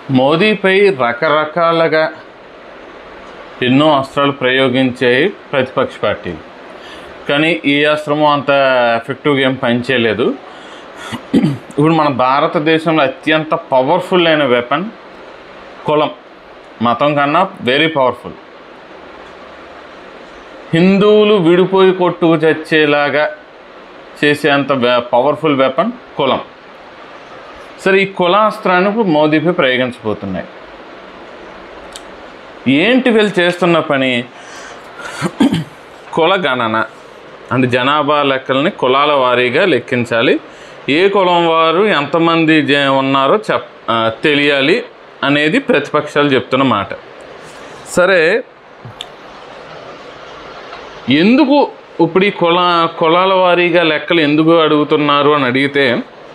మోదీపై రకరకాలుగా ఎన్నో అస్త్రాలు ప్రయోగించే ప్రతిపక్ష పార్టీలు కానీ ఈ అస్త్రము అంత ఎఫెక్టివ్గా ఏం పనిచేయలేదు ఇప్పుడు మన భారతదేశంలో అత్యంత పవర్ఫుల్ అయిన వెపన్ కులం మతం కన్నా వెరీ పవర్ఫుల్ హిందువులు విడిపోయి కొట్టుకు చచ్చేలాగా చేసేంత పవర్ఫుల్ వెపన్ కులం సరే ఈ కులాస్త్రాన్ని ఇప్పుడు మోదీపై ప్రయోగించబోతున్నాయి ఏంటి వీళ్ళు చేస్తున్న పని కుల గణన అంటే జనాభా లెక్కల్ని కులాల వారీగా లెక్కించాలి ఏ కులం వారు ఎంతమంది జ- ఉన్నారో చెప్ ఆ, తెలియాలి అనేది ప్రతిపక్షాలు చెప్తున్న మాట సరే ఎందుకు ఇప్పుడు ఈ కుల కులాల వారీగా లెక్కలు ఎందుకు అడుగుతున్నారు అని అడిగితే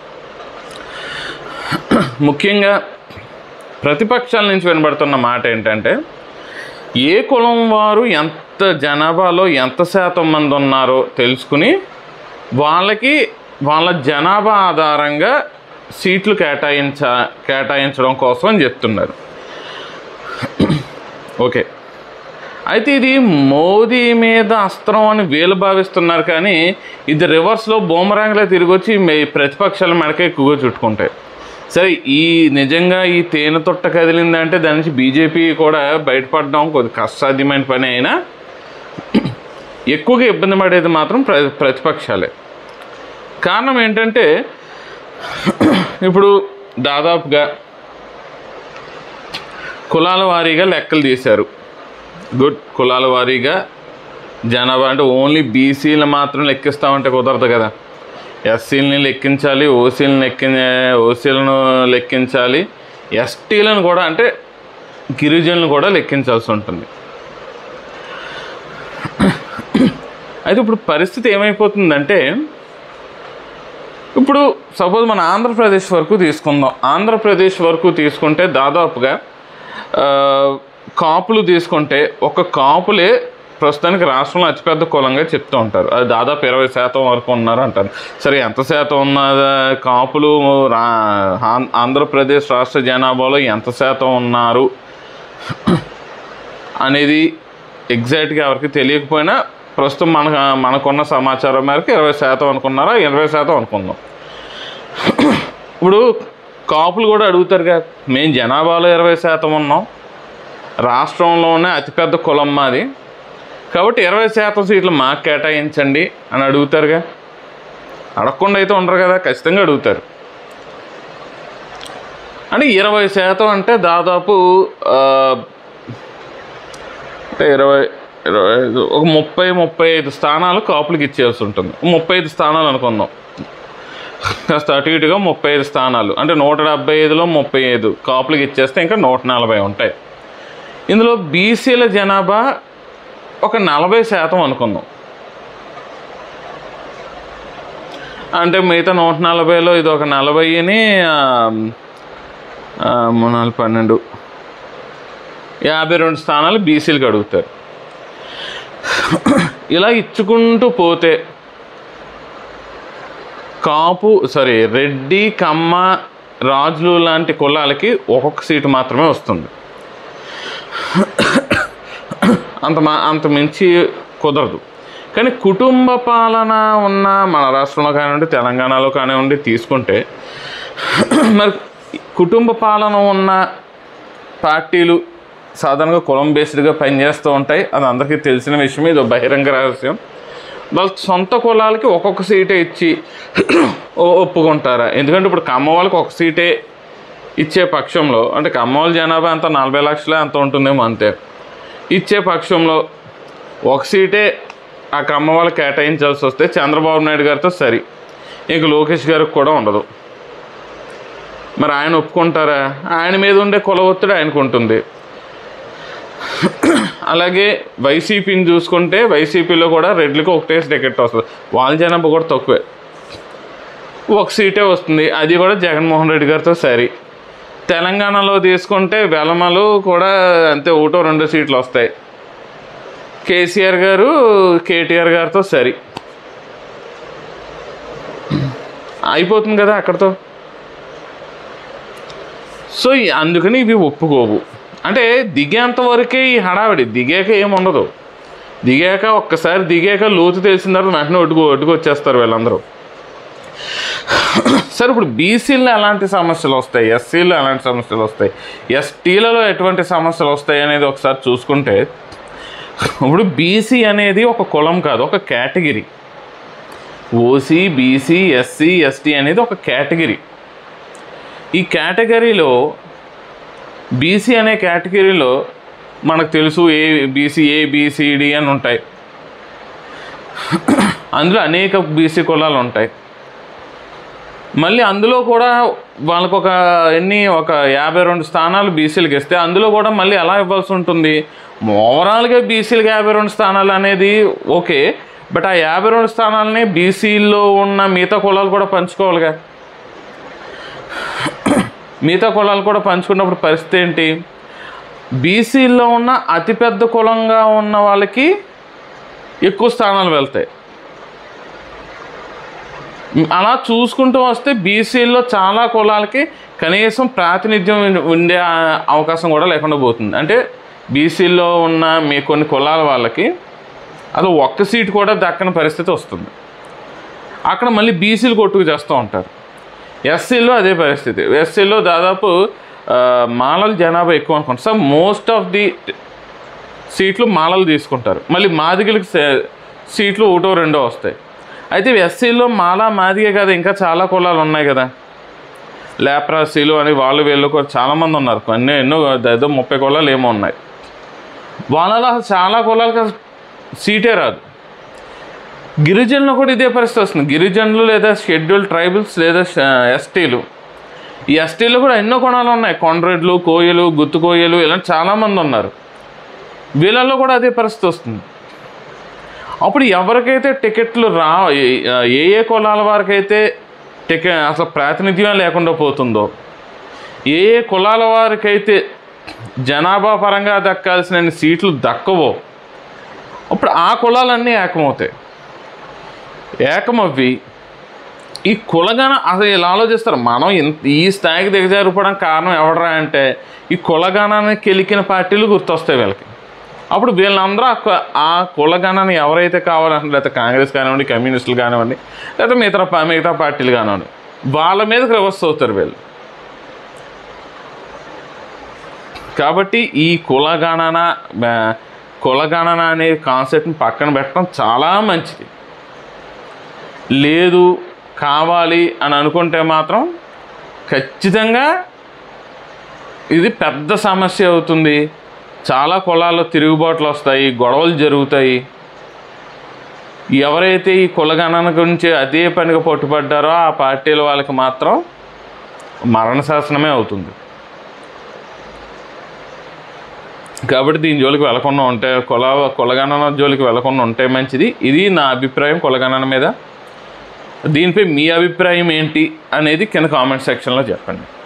ముఖ్యంగా ప్రతిపక్షాల నుంచి వినబడుతున్న మాట ఏంటంటే ఏ కులం వారు ఎంత జనాభాలో ఎంత శాతం మంది ఉన్నారో తెలుసుకుని వాళ్ళకి వాళ్ళ జనాభా ఆధారంగా సీట్లు కేటాయించ కేటాయించడం కోసం అని చెప్తున్నారు ఓకే అయితే ఇది మోదీ మీద అస్త్రం అని వీళ్ళు భావిస్తున్నారు కానీ ఇది రివర్స్లో బూమరాంగ్లో తిరిగి వచ్చి మే- ప్రతిపక్షాల మెడకే ఎక్కువగా చుట్టుకుంటాయి సరే ఈ నిజంగా ఈ తేనె తొట్ట కదిలిందంటే దాని నుంచి బీజేపీ కూడా బయటపడడం కొద్ది కష్టసాధ్యమైన పని అయినా ఎక్కువగా ఇబ్బంది పడేది మాత్రం ప్ర ప్రతిపక్షాలే కారణం ఏంటంటే ఇప్పుడు దాదాపుగా కులాల వారీగా లెక్కలు తీశారు గుడ్ కులాల వారీగా జనాభా అంటే ఓన్లీ బీసీలు మాత్రం లెక్కిస్తామంటే కుదరదు కదా ఎస్సీలని లెక్కించాలి ఓసీలను లెక్కి ఓసీలను లెక్కించాలి ఎస్టీలను కూడా అంటే గిరిజనులను కూడా లెక్కించాల్సి ఉంటుంది అయితే ఇప్పుడు పరిస్థితి ఏమైపోతుందంటే ఇప్పుడు సపోజ్ మన ఆంధ్రప్రదేశ్ వరకు తీసుకుందాం ఆంధ్రప్రదేశ్ వరకు తీసుకుంటే దాదాపుగా ఆ, కాపులు తీసుకుంటే ఒక కాపులే ప్రస్తుతానికి రాష్ట్రంలో అతిపెద్ద కులంగా చెప్తూ ఉంటారు అది దాదాపు ఇరవై శాతం వరకు ఉన్నారు అంటారు సరే ఎంత శాతం ఉన్న కాపులు రా ఆం- ఆంధ్రప్రదేశ్ రాష్ట్ర జనాభాలో ఎంత శాతం ఉన్నారు అనేది ఎగ్జాక్ట్గా ఎవరికి తెలియకపోయినా ప్రస్తుతం మన మనకున్న సమాచారం మేరకు ఇరవై శాతం అనుకున్నారా ఇరవై శాతం అనుకుందాం ఇప్పుడు కాపులు కూడా అడుగుతారుగా మేము జనాభాలో ఇరవై శాతం ఉన్నాం రాష్ట్రంలోనే అతిపెద్ద కులం మాది కాబట్టి ఇరవై శాతం సీట్లు మాకు కేటాయించండి అని అడుగుతారుగా అడగకుండా అయితే ఉండరు కదా ఖచ్చితంగా అడుగుతారు అంటే ఇరవై శాతం అంటే దాదాపు ఆ, అంటే ఇరవై ఇరవై ఐదు ఒక ముప్పై ముప్పై ఐదు స్థానాలు కాపులకి ఇచ్చేసి ఉంటుంది ముప్పై ఐదు స్థానాలు అనుకుందాం కాస్త అటు ఇటుగా ముప్పై ఐదు స్థానాలు అంటే నూట డెబ్బై ఐదులో ముప్పై ఐదు కాపులకి ఇచ్చేస్తే ఇంకా నూట నలభై ఉంటాయి ఇందులో బీసీల జనాభా ఒక నలభై శాతం అనుకుందాం అంటే మిగతా నూట నలభైలో ఇది ఒక నలభైని ఆ, ఆ, మూడు నాలుగు పన్నెండు యాభై రెండు స్థానాలు బీసీలకు అడుగుతారు ఇలా ఇచ్చుకుంటూ పోతే కాపు సారీ రెడ్డి కమ్మ రాజులు లాంటి కులాలకి ఒక్కొక్క సీటు మాత్రమే వస్తుంది అంత మా అంత మించి కుదరదు కానీ కుటుంబ పాలన ఉన్న మన రాష్ట్రంలో కానివ్వండి తెలంగాణలో కానివ్వండి తీసుకుంటే మరి కుటుంబ పాలన ఉన్న పార్టీలు సాధారణంగా కులం బేస్డ్గా పనిచేస్తూ ఉంటాయి అది అందరికీ తెలిసిన విషయం ఇది ఒక బహిరంగ రహస్యం వాళ్ళ సొంత కులాలకి ఒక్కొక్క సీటే ఇచ్చి ఓ- ఒప్పుకుంటారా ఎందుకంటే ఇప్పుడు కమ్మ వాళ్ళకి ఒక సీటే ఇచ్చే పక్షంలో అంటే కమ్మ వాళ్ళ జనాభా అంత నలభై లక్షలే అంత ఉంటుందేమో అంతే ఇచ్చే పక్షంలో ఒక సీటే ఆ కమ్మ వాళ్ళకి కేటాయించాల్సి వస్తే చంద్రబాబు నాయుడు గారితో సరి ఇంక లోకేష్ గారికి కూడా ఉండదు మరి ఆయన ఒప్పుకుంటారా ఆయన మీద ఉండే కుల ఒత్తిడి ఆయనకు ఉంటుంది అలాగే వైసీపీని చూసుకుంటే వైసీపీలో కూడా రెడ్లకి ఒకటే టికెట్ వస్తుంది వాళ్ళ జనాభా కూడా తక్కువే ఒక సీటే వస్తుంది అది కూడా జగన్మోహన్ రెడ్డి గారితో సరి తెలంగాణలో తీసుకుంటే వెలమలు కూడా అంతే ఒకటో రెండు సీట్లు వస్తాయి కేసీఆర్ గారు కేటీఆర్ గారితో సరి అయిపోతుంది కదా అక్కడితో సో ఈ- అందుకని ఇవి ఒప్పుకోవు అంటే దిగేంత వరకే ఈ హడావిడి దిగాక ఏముండదు దిగాక ఒక్కసారి దిగాక లోతు తెలిసిన తర్వాత వెంటనే ఒడ్డుకు ఒడ్డుకు వచ్చేస్తారు వీళ్ళందరూ సరే ఇప్పుడు బీసీలో ఎలాంటి సమస్యలు వస్తాయి ఎస్సీలో ఎలాంటి సమస్యలు వస్తాయి ఎస్టీలలో ఎటువంటి సమస్యలు వస్తాయి అనేది ఒకసారి చూసుకుంటే ఇప్పుడు బీసీ అనేది ఒక కులం కాదు ఒక category OC BC SC ST అనేది ఒక కేటగిరీ ఈ కేటగిరీలో బీసీ అనే కేటగిరీలో మనకు తెలుసు ఏ బీసీ ఏ బీసీడి అని ఉంటాయి అందులో అనేక బీసీ కులాలు ఉంటాయి మళ్ళీ అందులో కూడా వాళ్ళకు ఒక ఎన్ని ఒక యాభై రెండు స్థానాలు బీసీలకు ఇస్తే అందులో కూడా మళ్ళీ ఎలా ఇవ్వాల్సి ఉంటుంది ఓవరాల్గా బీసీలకు యాభై రెండు స్థానాలు అనేది ఓకే బట్ ఆ యాభై రెండు స్థానాలని బీసీల్లో ఉన్న మిగతా కులాలు కూడా పంచుకోవాలిగా మిగతా కులాలు కూడా పంచుకున్నప్పుడు పరిస్థితి ఏంటి బీసీల్లో ఉన్న అతిపెద్ద కులంగా ఉన్న వాళ్ళకి ఎక్కువ స్థానాలు వెళ్తాయి అలా చూసుకుంటూ వస్తే బీసీల్లో చాలా కులాలకి కనీసం ప్రాతినిధ్యం ఉండే- ఉండే ఆ- అవకాశం కూడా లేకుండా పోతుంది అంటే బీసీల్లో ఉన్న మీ కొన్ని కులాల వాళ్ళకి అది ఒక్క సీటు కూడా దక్కని పరిస్థితి వస్తుంది అక్కడ మళ్ళీ బీసీలు కొట్టుకు చేస్తూ ఉంటారు ఎస్సీలో అదే పరిస్థితి ఎస్సీలో దాదాపు ఆ, మాలల జనాభా ఎక్కువ అనుకుంటారు సో మోస్ట్ ఆఫ్ ది సీట్లు మాలలు తీసుకుంటారు మళ్ళీ మాదిగలకి సే- సీట్లు ఒకటో రెండో వస్తాయి అయితే ఎస్సీలో మాల మాదిగే కదా ఇంకా చాలా కులాలు ఉన్నాయి కదా లేప్రాసీలు అని వాళ్ళు వీళ్ళు కూడా చాలామంది ఉన్నారు కొన్ని ఎన్నో ఏదో ముప్పై కులాలు ఏమో ఉన్నాయి వాళ్ళలో అసలు చాలా కులాలకి అసలు సీటే రాదు గిరిజనులు కూడా ఇదే పరిస్థితి వస్తుంది గిరిజనులు లేదా షెడ్యూల్ ట్రైబల్స్ లేదా ఎస్టీలు ఈ ఎస్టీలు కూడా ఎన్నో కొనాలు ఉన్నాయి కొండ్రెడ్లు కోయలు గుత్తు కోయలు ఇలాంటి చాలామంది ఉన్నారు వీళ్ళల్లో కూడా అదే పరిస్థితి వస్తుంది అప్పుడు ఎవరికైతే టికెట్లు రా ఏ- ఏ ఏ కులాల వారికైతే టికెట్ అసలు ప్రాతినిధ్యం లేకుండా పోతుందో ఏ ఏ కులాల వారికైతే జనాభా పరంగా దక్కాల్సిన సీట్లు దక్కవో అప్పుడు ఆ కులాలన్నీ ఏకమవుతాయి ఏకమవ్వి ఈ కులగణ అసలు ఇలా ఆలోచిస్తారు మనం ఇంత ఈ స్థాయికి దిగజారిపోవడం కారణం ఎవడరా అంటే ఈ కులగణాన్ని కెలికిన పార్టీలు గుర్తొస్తాయి వీళ్ళకి అప్పుడు వీళ్ళందరూ ఆ కు- ఆ కులగణాన్ని ఎవరైతే కావాలంటే లేకపోతే కాంగ్రెస్ కానివ్వండి కమ్యూనిస్టులు కానివ్వండి లేకపోతే మిగతా పా- మిగతా పార్టీలు కానివ్వండి వాళ్ళ మీదకి రివర్స్ అవుతారు వీళ్ళు కాబట్టి ఈ కులగణన ఆ, కులగణన అనే కాన్సెప్ట్ని పక్కన పెట్టడం చాలా మంచిది లేదు కావాలి అని అనుకుంటే మాత్రం ఖచ్చితంగా ఇది పెద్ద సమస్య అవుతుంది చాలా కులాల్లో తిరుగుబాట్లు వస్తాయి గొడవలు జరుగుతాయి ఎవరైతే ఈ కులగణన గురించి అదే పనిగా పట్టుబడ్డారో ఆ పార్టీల వాళ్ళకి మాత్రం మరణ శాసనమే అవుతుంది కాబట్టి దీని జోలికి వెళ్లకుండా ఉంటే కుల కులగణన జోలికి వెళ్లకుండా ఉంటే మంచిది ఇది నా అభిప్రాయం కులగణన మీద దీనిపై మీ అభిప్రాయం ఏంటి అనేది కింద కామెంట్ సెక్షన్లో చెప్పండి